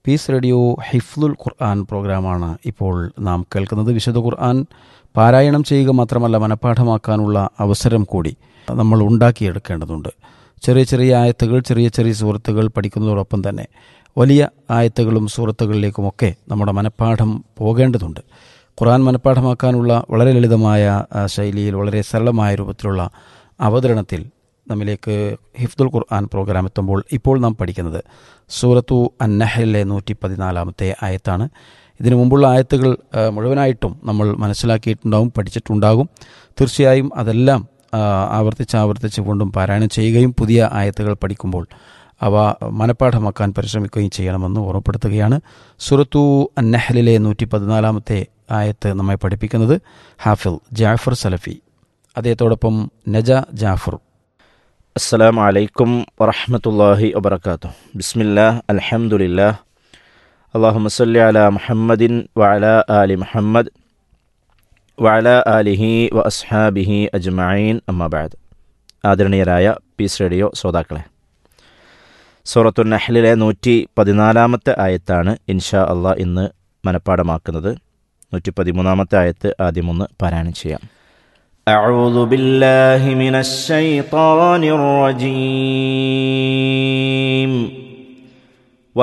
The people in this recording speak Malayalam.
പീസ് റേഡിയോ ഹിഫ്ലുൽ ഖുർആൻ പ്രോഗ്രാമാണ് ഇപ്പോൾ നാം കേൾക്കുന്നത് വിശുദ്ധ ഖുർആൻ പാരായണം ചെയ്യുക മാത്രമല്ല മനഃപ്പാഠമാക്കാനുള്ള അവസരം കൂടി നമ്മൾ ഉണ്ടാക്കിയെടുക്കേണ്ടതുണ്ട് ചെറിയ ചെറിയ ആയത്തുകൾ ചെറിയ ചെറിയ സുഹൃത്തുക്കൾ പഠിക്കുന്നതോടൊപ്പം തന്നെ വലിയ ആയത്തുകളും സുഹൃത്തുക്കളിലേക്കുമൊക്കെ നമ്മുടെ മനഃപ്പാഠം പോകേണ്ടതുണ്ട് ഖുർആൻ മനഃപ്പാഠമാക്കാനുള്ള വളരെ ലളിതമായ ആ, ശൈലിയിൽ വളരെ സരളമായ രൂപത്തിലുള്ള അവതരണത്തിൽ നമ്മിലേക്ക് ഹിഫ്ദുൽ ഖുർആൻ പ്രോഗ്രാം എത്തുമ്പോൾ ഇപ്പോൾ നാം പഠിക്കുന്നത് സൂറത്തു അന്നഹലിലെ നൂറ്റി പതിനാലാമത്തെ ആയത്താണ് ഇതിനു മുമ്പുള്ള ആയത്തുകൾ ആ, മുഴുവനായിട്ടും നമ്മൾ മനസ്സിലാക്കിയിട്ടുണ്ടാവും പഠിച്ചിട്ടുണ്ടാകും തീർച്ചയായും അതെല്ലാം ആ, ആവർത്തിച്ച് ആവർത്തിച്ച് കൊണ്ടും പാരായണം ചെയ്യുകയും പുതിയ ആയത്തുകൾ പഠിക്കുമ്പോൾ അവ മനഃപ്പാഠമാക്കാൻ പരിശ്രമിക്കുകയും ചെയ്യണമെന്ന് ഓർമ്മപ്പെടുത്തുകയാണ് സുറത്തു അന്നഹലിലെ നൂറ്റി പതിനാലാമത്തെ ആയത്ത് നമ്മെ പഠിപ്പിക്കുന്നത് ഹാഫിൽ ജാഫർ സലഫി അദ്ദേഹത്തോടൊപ്പം നജ ജാഫർ السلام عليكم ورحمة الله وبركاته بسم الله الحمد لله اللهم صل على محمد وعلى آل محمد وعلى آله وأصحابه أجمعين أما بعد ആദരണീയരായ പീസ് റേഡിയോ ശ്രോതാക്കളെ സൂറത്തു നഹ്ലിലെ നൂറ്റി പതിനാലാമത്തെ ആയത്താണ് ഇൻഷാ അള്ളാഹ് ഇന്ന് മനഃപ്പാടമാക്കുന്നത് നൂറ്റി പതിമൂന്നാമത്തെ ആയത്ത് ആദ്യം ഒന്ന് പാരായണം ചെയ്യാം أعوذ بالله من الشيطان الرجيم